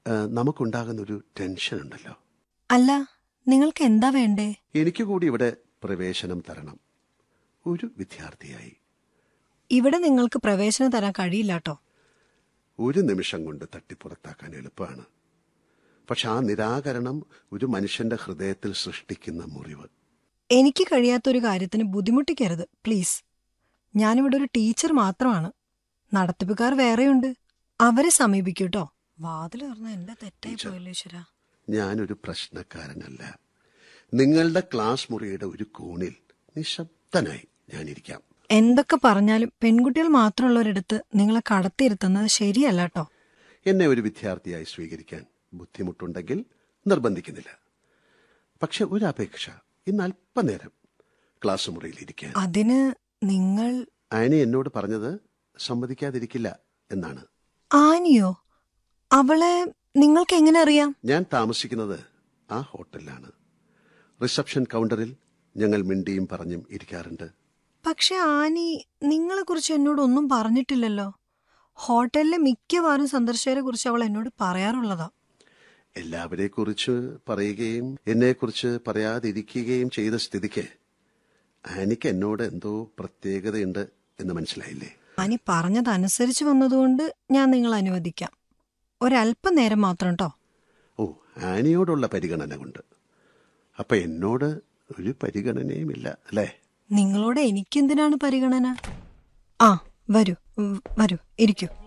ആ, നമുക്കുണ്ടാകുന്ന ഒരു ടെൻഷൻ ഉണ്ടല്ലോ അല്ല നിങ്ങൾക്ക് എന്താ വേണ്ടേ എനിക്ക് കൂടി ഇവിടെ പ്രവേശനം തരണം ഒരു വിദ്യാർത്ഥിയായി ഇവിടെ നിങ്ങൾക്ക് പ്രവേശനം തരാൻ കഴിയില്ല കേട്ടോ ഒരു നിമിഷം കൊണ്ട് തട്ടിപ്പുറത്താക്കാൻ എളുപ്പമാണ് പക്ഷെ ആ നിരാകരണം ഒരു മനുഷ്യന്റെ ഹൃദയത്തിൽ സൃഷ്ടിക്കുന്ന മുറിവ് എനിക്ക് കഴിയാത്തൊരു കാര്യത്തിന് ബുദ്ധിമുട്ടിക്കരുത് പ്ലീസ് ഞാനിവിടെ ഒരു ടീച്ചർ മാത്രമാണ് നടത്തിപ്പുകാർ വേറെയുണ്ട് അവരെ സമീപിക്കൂട്ടോ വാതിൽ തുറന്ന എന്റെ തെറ്റായി ടീച്ചർ. പോയല്ലോ ഈശ്വരാ ഞാനൊരു പ്രശ്നക്കാരനല്ല നിങ്ങളുടെ ക്ലാസ് മുറിയുടെ ഒരു കോണിൽ നിശബ്ദനായി ഞാനിരിക്കാം എന്തൊക്കെ പറഞ്ഞാലും പെൺകുട്ടികൾ മാത്രമുള്ളവരിടത്ത് നിങ്ങളെ കടത്തിയിരുത്തുന്നത് ശരിയല്ല കേട്ടോ എന്നെ ഒരു വിദ്യാർത്ഥിയായി സ്വീകരിക്കാൻ ബുദ്ധിമുട്ടുണ്ടെങ്കിൽ നിർബന്ധിക്കുന്നില്ല പക്ഷെ ഒരു അപേക്ഷ ഇന്ന് അല്പനേരം ക്ലാസ് മുറിയിൽ ഇരിക്കാൻ അതിന് നിങ്ങൾ ആനി എന്നോട് പറഞ്ഞത് സമ്മതിക്കാതിരിക്കില്ല എന്നാണ് ആനിയോ അവളെ നിങ്ങൾക്ക് എങ്ങനെ അറിയാം ഞാൻ താമസിക്കുന്നത് ആ ഹോട്ടലിലാണ് റിസപ്ഷൻ കൗണ്ടറിൽ ഞങ്ങൾ മിണ്ടിയും പറഞ്ഞും ഇരിക്കാറുണ്ട് പക്ഷെ ആനി നിങ്ങളെക്കുറിച്ച് എന്നോട് ഒന്നും പറഞ്ഞിട്ടില്ലല്ലോ ഹോട്ടലിലെ മിക്കവാറും സന്ദർശകരെ കുറിച്ച് അവൾ എന്നോട് പറയാറുള്ളതാ എല്ലാവരെ കുറിച്ച് പറയുകയും എന്നെക്കുറിച്ച് പറയാതിരിക്കുകയും ചെയ്ത സ്ഥിതിക്ക് ആനിക്ക് എന്നോട് എന്തോ പ്രത്യേകതയുണ്ട് എന്ന് മനസ്സിലായില്ലേ ആനി പറഞ്ഞതനുസരിച്ച് വന്നതുകൊണ്ട് ഞാൻ നിങ്ങൾ അനുവദിക്കാം ഒരല്പം നേരം മാത്രം കേട്ടോ ഓ ആനിയോടുള്ള പരിഗണന കൊണ്ട് അപ്പൊ എന്നോട് ഒരു പരിഗണനയുമില്ല അല്ലേ നിങ്ങളോട് എനിക്കെന്തിനാണ് പരിഗണന ആ വരൂ ഉം, വരൂ ഇരിക്കൂ